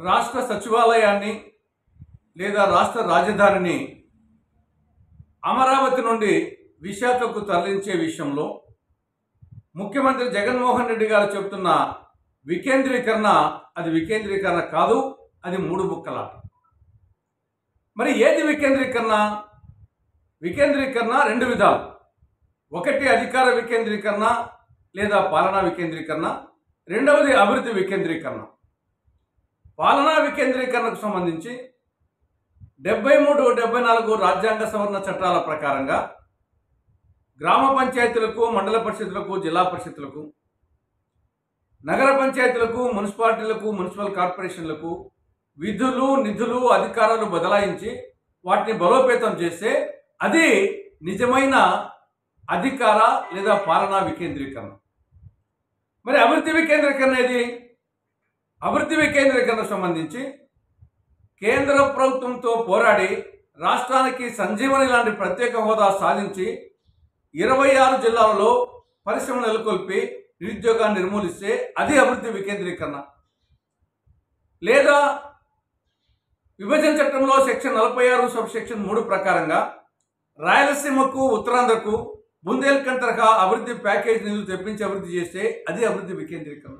రాష్ట్ర సచివాలయాన్ని లేదా రాష్ట్ర రాజధానిని అమరావతి నుండి విశాఖకు తరలించే విషయంలో ముఖ్యమంత్రి జగన్మోహన్ రెడ్డి గారు చెబుతున్న వికేంద్రీకరణ అది వికేంద్రీకరణ కాదు అది మూడు బుక్కలాట మరి ఏది వికేంద్రీకరణ వికేంద్రీకరణ రెండు విధాలు ఒకటి అధికార వికేంద్రీకరణ లేదా పాలనా వికేంద్రీకరణ రెండవది అభివృద్ధి వికేంద్రీకరణ పాలనా వికేంద్రీకరణకు సంబంధించి డెబ్బై మూడు డెబ్బై నాలుగు రాజ్యాంగ సవరణ చట్టాల ప్రకారంగా గ్రామ పంచాయతీలకు మండల పరిషత్లకు జిల్లా పరిషత్లకు నగర పంచాయతీలకు మున్సిపాలిటీలకు మున్సిపల్ కార్పొరేషన్లకు విధులు నిధులు అధికారాలు బదలాయించి వాటిని బలోపేతం చేస్తే అది నిజమైన అధికార లేదా పాలనా వికేంద్రీకరణ మరి అభివృద్ధి వికేంద్రీకరణ ఏది అభివృద్ధి వికేంద్రీకరణకు సంబంధించి కేంద్ర ప్రభుత్వంతో పోరాడి రాష్ట్రానికి సంజీవని లాంటి ప్రత్యేక హోదా సాధించి ఇరవై ఆరు జిల్లాలలో పరిశ్రమ నెలకొల్పి నిరుద్యోగాన్ని నిర్మూలిస్తే అది అభివృద్ధి వికేంద్రీకరణ లేదా విభజన చట్టంలో సెక్షన్ నలభై ఆరు సబ్ సెక్షన్ మూడు ప్రకారంగా రాయలసీమకు ఉత్తరాంధ్రకు బుందేల్ఖండ్ తరహా అభివృద్ధి ప్యాకేజ్ నిధులు తెప్పించి అభివృద్ధి చేస్తే అది అభివృద్ధి వికేంద్రీకరణ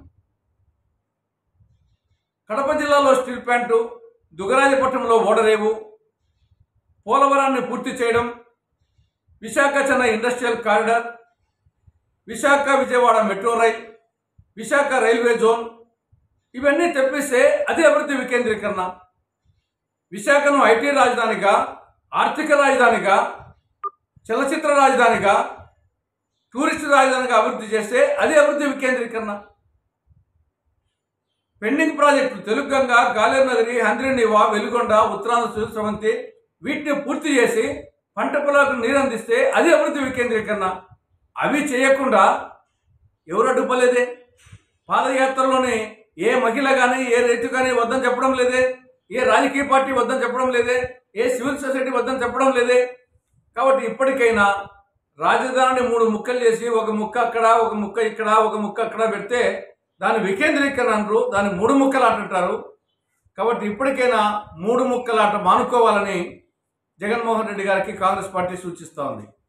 కడప జిల్లాలో స్టీల్ ప్లాంటు దుగరాజపట్నంలో ఓడరేవు పోలవరాన్ని పూర్తి చేయడం Visakha Chennai industrial corridor Visakha Vijayawada metro rail Visakha railway zone ఇవన్నీ తెప్పిస్తే అది అభివృద్ధి వికేంద్రీకరణ విశాఖను ఐటీ రాజధానిగా ఆర్థిక రాజధానిగా చలచిత్ర రాజధానిగా టూరిస్ట్ రాజధానిగా అభివృద్ధి చేస్తే అది అభివృద్ధి వికేంద్రీకరణ పెండింగ్ ప్రాజెక్టులు తెలుగంగ గాలేరు నగరి హంద్రినివా వెలుగొండ ఉత్తరాంధ్ర సుశ్రవంతి వీటిని పూర్తి చేసి పంట పొలాలకు నీరు అందిస్తే అది అభివృద్ధి వికేంద్రీకరణ అవి చేయకుండా ఎవరు అడ్డుపలేదే పాదయాత్రలోనే ఏ మహిళ కానీ ఏ రైతు కానీ వద్దని చెప్పడం లేదే ఏ రాజకీయ పార్టీ వద్దని చెప్పడం లేదే ఏ సివిల్ సొసైటీ వద్దని చెప్పడం లేదే కాబట్టి ఇప్పటికైనా రాజధానిని మూడు ముక్కలు చేసి ఒక ముక్క అక్కడ ఒక ముక్క ఇక్కడ ఒక ముక్క అక్కడ పెడితే దాని వికేంద్రీకరణ అంటారు దాన్ని మూడు ముక్కలు ఆట అంటారు కాబట్టి ఇప్పటికైనా మూడు ముక్కలాట మానుకోవాలని జగన్మోహన్ రెడ్డి గారికి కాంగ్రెస్ పార్టీ సూచిస్తోంది